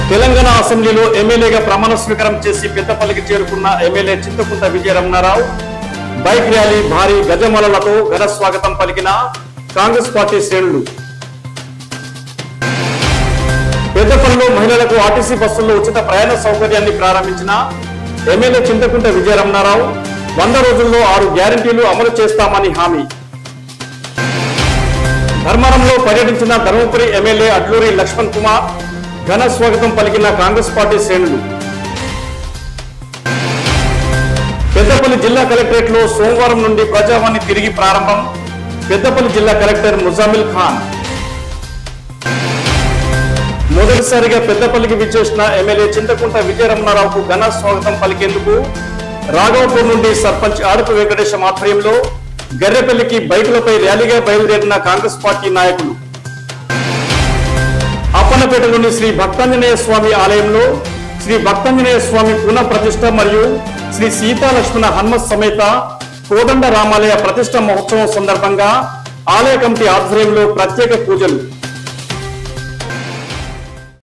తెలంగాణ అసెంబ్లీలో ఎమ్మెల్యేగా ప్రమాణ స్వీకారం చేసి పెద్దపల్లికి చేరుకున్న MLA Chinthakunta Vijayaramana Rao bike rally భారీ గజమాలలతో ఘన స్వాగతం పలికిన కాంగ్రెస్ పార్టీ శ్రేణులు పెద్దపల్లిలో మహిళలకు ఆర్టీసీ బస్సుల్లో ఉచిత ప్రయాణ సౌకర్యాన్ని ప్రారంభించిన ఎమ్మెల్యే చింతకుంట విజయరమణారావు వంద రోజుల్లో ఆరు గ్యారంటీలు అమలు చేస్తామని హామీ ధర్మవరంలో పర్యటించిన ధర్మపురి ఎమ్మెల్యే అడ్లూరి లక్ష్మణ్ కుమార్ ఘన స్వాగతం పలికిన కాంగ్రెస్ పార్టీ శ్రేణులు పెద్దపల్లి జిల్లా కలెక్టరేట్ లో సోమవారం నుండి ప్రజావాణి తిరిగి ప్రారంభం పెద్దపల్లి జిల్లా కలెక్టర్ ముజామిల్ ఖాన్ మొదటిసారిగా పెద్దపల్లికి విచ్చేసిన ఎమ్మెల్యే చింతకుంట విజయరమణారావుకు ఘన స్వాగతం పలికేందుకు రాఘవపూర్ నుండి సర్పంచ్ ఆడుపు వెంకటేశం ఆధ్వర్యంలో గర్రెపల్లికి బైకులపై ర్యాలీగా బయలుదేరిన కాంగ్రెస్ పార్టీ నాయకులు అప్పన్నపేటలోని శ్రీ భక్తాంజనేయ స్వామి ఆలయంలో శ్రీ భక్తాంజనేయ స్వామి పునః ప్రతిష్ట మరియు శ్రీ సీతాలక్ష్మణ హనుమత్ సమేత కోదండ రామాలయ ప్రతిష్ట మహోత్సవం సందర్భంగా ఆలయ కమిటీ ఆధ్వర్యంలో ప్రత్యేక పూజలు